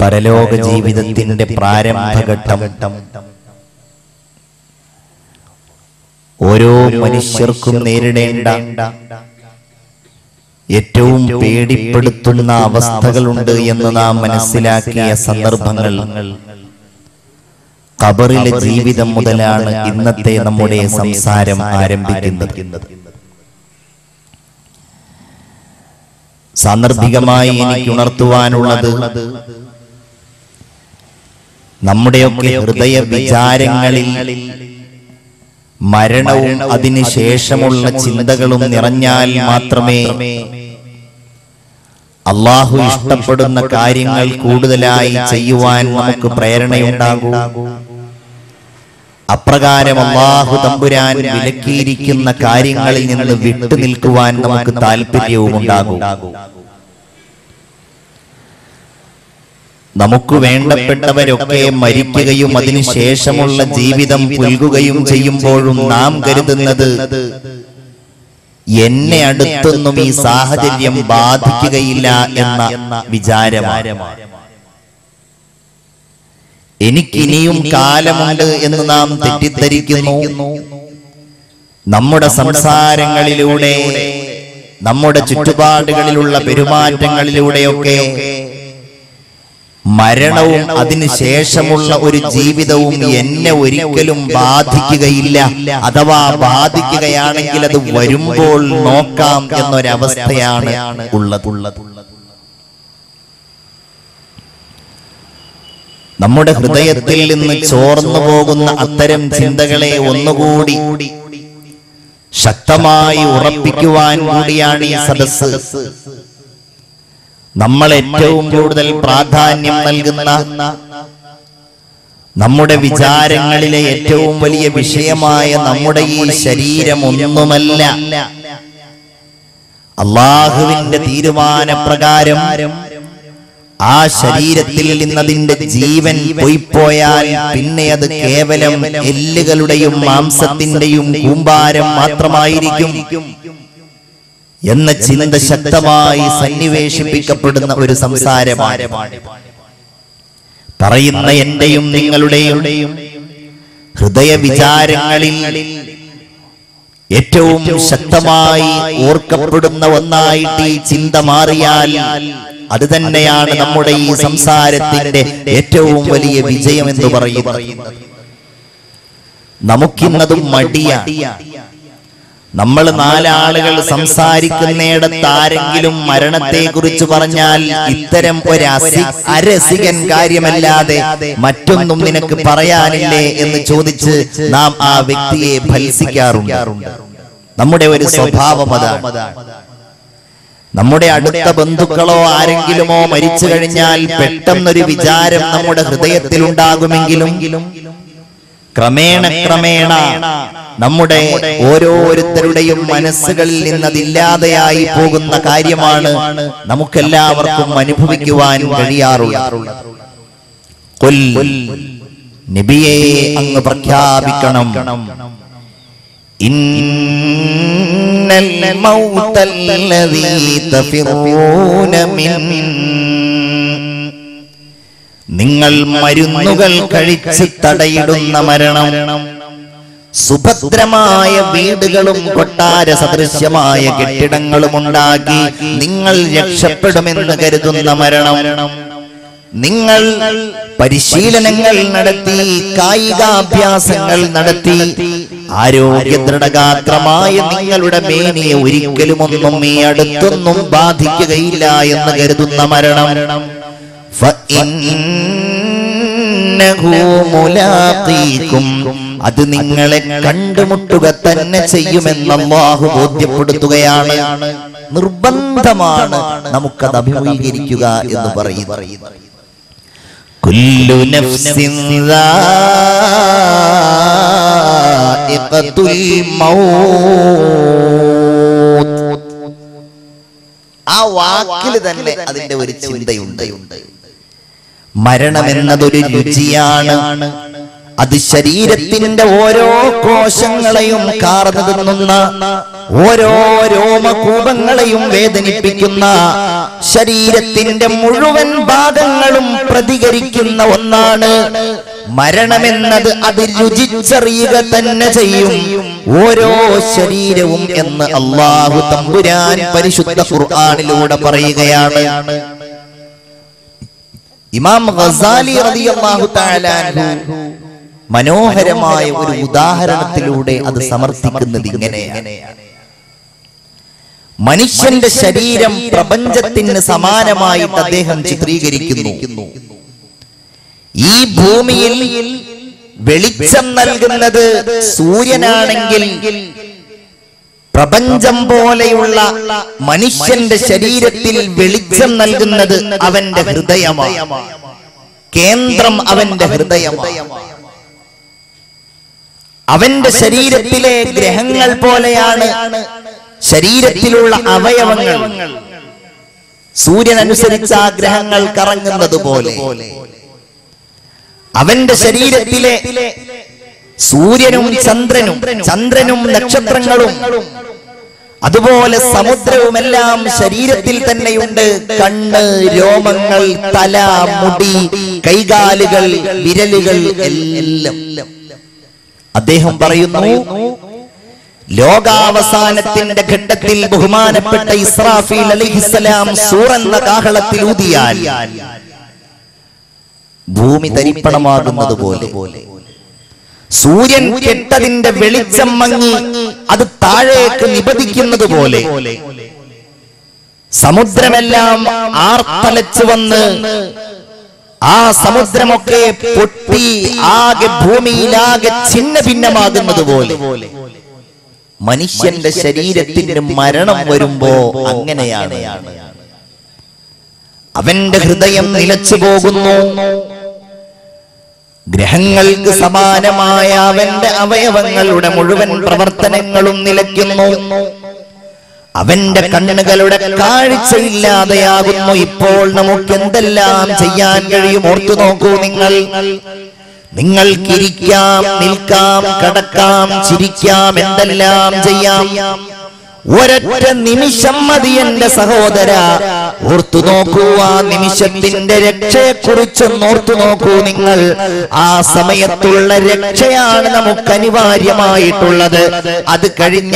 പരലോക ജീവിതത്തിന്റെ പ്രാരംഭഘട്ടം ഓരോ മനുഷ്യർക്കും നേരിടേണ്ട ഏറ്റവും പേടിപ്പെടുത്തുന്ന അവസ്ഥകളുണ്ട് എന്ന് നാം മനസ്സിലാക്കിയ സന്ദർഭങ്ങൾ ഖബറിലെ ജീവിതം മുതലാണ് ഇന്നത്തെ നമ്മുടെ സംസാരം ആരംഭിക്കുന്നത് സാന്ദർഭികമായി എനിക്ക് ഉണർത്തുവാനുള്ളത് നമ്മുടെയൊക്കെ ഹൃദയ വിചാരങ്ങളിൽ മരണവും അതിനുശേഷമുള്ള ചിന്തകളും നിറഞ്ഞാൽ മാത്രമേ അള്ളാഹു ഇഷ്ടപ്പെടുന്ന കാര്യങ്ങൾ കൂടുതലായി ചെയ്യുവാൻ നമുക്ക് പ്രേരണയുണ്ടാകൂ അപ്രകാരം അള്ളാഹു തമ്പുരാൻ വിലക്കിയിരിക്കുന്ന കാര്യങ്ങളിൽ നിന്ന് വിട്ടു നിൽക്കുവാൻ നമുക്ക് താല്പര്യവും ഉണ്ടാകും നമുക്ക് വേണ്ടപ്പെട്ടവരൊക്കെ മരിക്കുകയും അതിനുശേഷമുള്ള ജീവിതം പുൽകുകയും ചെയ്യുമ്പോഴും നാം കരുതുന്നത് എന്നെ അടുത്തൊന്നും ഈ സാഹചര്യം ബാധിക്കുകയില്ല എന്ന വിചാരമാണ് എനിക്കിനിയും കാലമുണ്ട് എന്ന് നാം തെറ്റിദ്ധരിക്കുന്നു നമ്മുടെ സംസാരങ്ങളിലൂടെ നമ്മുടെ ചുറ്റുപാടുകളിലുള്ള പെരുമാറ്റങ്ങളിലൂടെയൊക്കെ മരണവും അതിനുശേഷമുള്ള ഒരു ജീവിതവും എന്നെ ഒരിക്കലും ബാധിക്കുകയില്ല അഥവാ ബാധിക്കുകയാണെങ്കിൽ അത് വരുമ്പോൾ നോക്കാം എന്നൊരവസ്ഥയാണ് ഉള്ളത് നമ്മുടെ ഹൃദയത്തിൽ നിന്ന് ചോർന്നു പോകുന്ന അത്തരം ചിന്തകളെ ഒന്നുകൂടി ശക്തമായി ഉറപ്പിക്കുവാൻ കൂടിയാണ് ഈ സദസ്സ് നമ്മൾ ഏറ്റവും കൂടുതൽ പ്രാധാന്യം നൽകുന്ന നമ്മുടെ വിചാരങ്ങളിലെ ഏറ്റവും വലിയ വിഷയമായ നമ്മുടെ ഈ ശരീരം ഒന്നുമല്ല അള്ളാഹുവിന്റെ തീരുമാനപ്രകാരം ആ ശരീരത്തിൽ നിന്നതിന്റെ ജീവൻ പൊയ്പോയാൽ പിന്നെ അത് കേവലം എല്ലുകളുടെയും മാംസത്തിന്റെയും കൂമ്പാരം മാത്രമായിരിക്കും എന്ന ചിന്ത ശക്തമായി സന്നിവേശിപ്പിക്കപ്പെടുന്ന ഒരു സംസാരമാണ് പറയുന്ന എന്റെയും നിങ്ങളുടെയും ഹൃദയ വിചാരങ്ങളിൽ ഏറ്റവും ശക്തമായി ഓർക്കപ്പെടുന്ന ഒന്നായിട്ട് ഈ ചിന്ത മാറിയാൽ അത് തന്നെയാണ് നമ്മുടെ ഈ സംസാരത്തിന്റെ ഏറ്റവും വലിയ വിജയം എന്ന് പറയുന്നത് നമുക്കിന്നതും മടിയാണ് നമ്മൾ നാലാളുകൾ സംസാരിക്കുന്നിടത്ത് ആരെങ്കിലും മരണത്തെ കുറിച്ച് പറഞ്ഞാൽ ഇത്തരം ഒരു അസി അരസികൻ കാര്യമല്ലാതെ മറ്റൊന്നും നിനക്ക് പറയാനില്ലേ എന്ന് ചോദിച്ച് നാം ആ വ്യക്തിയെ ഭത്സിക്കാറുണ്ട് നമ്മുടെ ഒരു സ്വഭാവം അതാണ് നമ്മുടെ അടുത്ത ബന്ധുക്കളോ ആരെങ്കിലുമോ മരിച്ചു കഴിഞ്ഞാൽ പെട്ടെന്നൊരു വിചാരം നമ്മുടെ ഹൃദയത്തിൽ ഉണ്ടാകുമെങ്കിലും ക്രമേണ ക്രമേണ നമ്മുടെ ഓരോരുത്തരുടെയും മനസ്സുകളിൽ നിന്നതില്ലാതെയായി പോകുന്ന കാര്യമാണ് നമുക്കെല്ലാവർക്കും അനുഭവിക്കുവാൻ കഴിയാറുള്ളത് കൊൽ നബിയെ അങ്ങ് പ്രഖ്യാപിക്കണം ഇന്നൽ മൗതല്ലദീ തഫിറൂന മിൻ നിങ്ങൾ മരുന്നുകൾ കഴിച്ച് തടയിടുന്ന മരണം സുഭദ്രമായ വീടുകളും കൊട്ടാര സദൃശ്യമായ കെട്ടിടങ്ങളും ഉണ്ടാക്കി നിങ്ങൾ രക്ഷപ്പെടുമെന്ന് കരുതുന്ന മരണം നിങ്ങൾ പരിശീലനങ്ങൾ നടത്തി കായികാഭ്യാസങ്ങൾ നടത്തി ആരോഗ്യ ദൃഢഗാത്രമായ നിങ്ങളുടെ മേനിയെ ഒരിക്കലും ഒന്നും ഈ അടുത്തൊന്നും ബാധിക്കുകയില്ല എന്ന് കരുതുന്ന മരണം ഫഇന്നഹു മുലാഖീകും അത് നിങ്ങളെ കണ്ടുമുട്ടുക തന്നെ ചെയ്യുമെന്ന് അള്ളാഹു ബോധ്യപ്പെടുത്തുകയാണ് നിർബന്ധമാണ് നമുക്കത് അഭിമുഖീകരിക്കുക എന്ന് പറയുന്നു കുല്ലു നഫ്സിൻ ദാഇഖത്തുൽ മൗത്ത് ആ വാക്കിൽ തന്നെ അതിന്റെ ഒരു ചിന്തയുണ്ട് മരണമെന്നതൊരു രുചിയാണ് അത് ശരീരത്തിന്റെ ഓരോ കോശങ്ങളെയും കാർന്നു തിന്നുന്ന ഓരോ രോമകൂപങ്ങളെയും വേദനിപ്പിക്കുന്ന ശരീരത്തിന്റെ മുഴുവൻ ഭാഗങ്ങളും പ്രതികരിക്കുന്ന ഒന്നാണ് മരണമെന്നത് അത് രുചിച്ചറിയുക തന്നെ ചെയ്യും ഓരോ ശരീരവും എന്ന് അള്ളാഹു തമ്പുരാൻ പരിശുദ്ധ ഖുർആനിലൂടെ പറയുകയാണ് ഇമാം ഗസാലി റളിയല്ലാഹു തആല അൻഹു മനോഹരമായ ഒരു ഉദാഹരണത്തിലൂടെ അത് സമർത്ഥിക്കുന്നത് ഇങ്ങനെയാണ് മനുഷ്യന്റെ ശരീരം പ്രപഞ്ചത്തിന് സമാനമായിട്ട് അദ്ദേഹം ചിത്രീകരിക്കുന്നു ഈ ഭൂമിയിൽ വെളിച്ചം നൽകുന്നത് സൂര്യനാണെങ്കിൽ പ്രപഞ്ചം പോലെയുള്ള മനുഷ്യന്റെ ശരീരത്തിൽ വെളിച്ചം നൽകുന്നത് അവന്റെ ഹൃദയമാണ് കേന്ദ്രം അവന്റെ ഹൃദയമാണ് അവന്റെ ശരീരത്തിലെ ഗ്രഹങ്ങൾ പോലെയാണ് ശരീരത്തിലുള്ള അവയവങ്ങൾ സൂര്യൻ അനുസരിച്ച് ആ ഗ്രഹങ്ങൾ കറങ്ങുന്നത് പോലെ അവന്റെ ശരീരത്തിലെ സൂര്യനും ചന്ദ്രനും ചന്ദ്രനും നക്ഷത്രങ്ങളും അതുപോലെ സമുദ്രവുമെല്ലാം ശരീരത്തിൽ തന്നെയുണ്ട് കണ്ണ് രോമങ്ങൾ തല മുടി കൈകാലുകൾ വിരലുകൾ എല്ലാം അദ്ദേഹം പറയുന്നു ലോകാവസാനത്തിന്റെ ഘട്ടത്തിൽ ബഹുമാനപ്പെട്ട ഇസ്രാഫീൽ അലിഹിസലാം സൂറെന്ന കാഹളത്തിൽ ഊതിയാൽ ഭൂമി തരിപ്പണമാകുന്നത് പോലെ സൂര്യൻ കെട്ടതിന്റെ വെളിച്ചം മങ്ങി അത് താഴേക്ക് നിപതിക്കുന്നത് പോലെ സമുദ്രമെല്ലാം ആർത്തലച്ചു വന്ന് ആ സമുദ്രമൊക്കെ പൊട്ടി ആകെ ഭൂമിയിലാകെ ഛിന്ന ഭിന്നമാകുന്നത് പോലെ മനുഷ്യന്റെ ശരീരത്തിന് മരണം വരുമ്പോ അങ്ങനെയാണ് അവന്റെ ഹൃദയം നിലച്ചു പോകുന്നു ഗ്രഹങ്ങൾക്ക് സമാനമായ അവന്റെ അവയവങ്ങളുടെ മുഴുവൻ പ്രവർത്തനങ്ങളും നിലയ്ക്കുന്നു അവന്റെ കണ്ണുകളുടെ കാഴ്ചയില്ലാതെയാകുന്നു ഇപ്പോൾ നമുക്ക് എന്തെല്ലാം ചെയ്യാൻ കഴിയും ഓർത്തു നോക്കൂ നിങ്ങൾ നിങ്ങൾക്കിരിക്കാം നിൽക്കാം കടക്കാം ചിരിക്കാം എന്തെല്ലാം ചെയ്യാം ഒരൊറ്റ നിമിഷം മതി എന്റെ സഹോദര ഓർത്തു നോക്കൂ ആ നിമിഷത്തിന്റെ രക്ഷയെക്കുറിച്ചൊന്ന് ഓർത്തു നോക്കൂ നിങ്ങൾ ആ സമയത്തുള്ള രക്ഷയാണ് നമുക്ക് അനിവാര്യമായിട്ടുള്ളത് അത്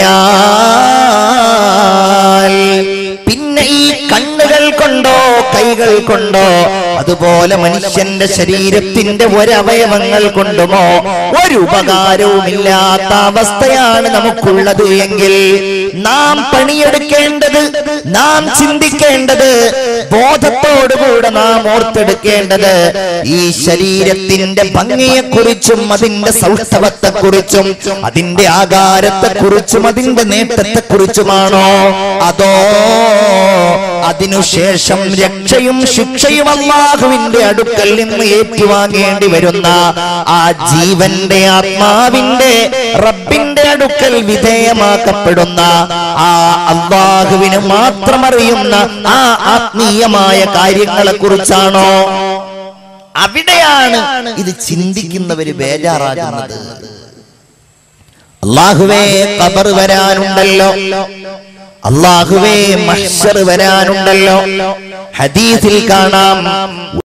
കഴിഞ്ഞാൽ പിന്നെ ഈ കണ്ണുകൾ കൊണ്ടോ കൈകൾ കൊണ്ടോ അതുപോലെ മനുഷ്യന്റെ ശരീരത്തിന്റെ ഒരവയവങ്ങൾ കൊണ്ടുമോ ഒരു ഉപകാരവുമില്ലാത്ത അവസ്ഥയാണ് നമുക്കുള്ളത് എങ്കിൽ നാം പണിയെടുക്കേണ്ടത് നാം ചിന്തിക്കേണ്ടത് ബോധത്തോടുകൂടെ നാം ഓർത്തെടുക്കേണ്ടത് ഈ ശരീരത്തിന്റെ ഭംഗിയെക്കുറിച്ചും അതിന്റെ സൗഷ്ഠവത്തെക്കുറിച്ചും അതിന്റെ ആകാരത്തെക്കുറിച്ചും അതിന്റെ നേട്ടത്തെക്കുറിച്ചുമാണോ അതോ അതിനുശേഷം രക്ഷയും ശിക്ഷയും അള്ളാഹുവിന്റെ അടുക്കൽ നിന്ന് ഏറ്റുവാങ്ങേണ്ടി വരുന്ന ആ ജീവന്റെ ആത്മാവിന്റെ റബ്ബിന്റെ അടുക്കൽ വിധേയമാക്കപ്പെടുന്ന ആ അള്ളാഹുവിന് മാത്രം അറിയുന്ന ആ ആത്മീയമായ കാര്യങ്ങളെ കുറിച്ചാണോ അവിടെയാണ് ഇത് ചിന്തിക്കുന്നവര് ബേജാറാകുന്നത് അള്ളാഹുവേ കബർ വരാനുണ്ടല്ലോ അള്ളാഹുവേ മഹ്ഷർ വരാനുണ്ടല്ലോ ഹദീസിൽ കാണാം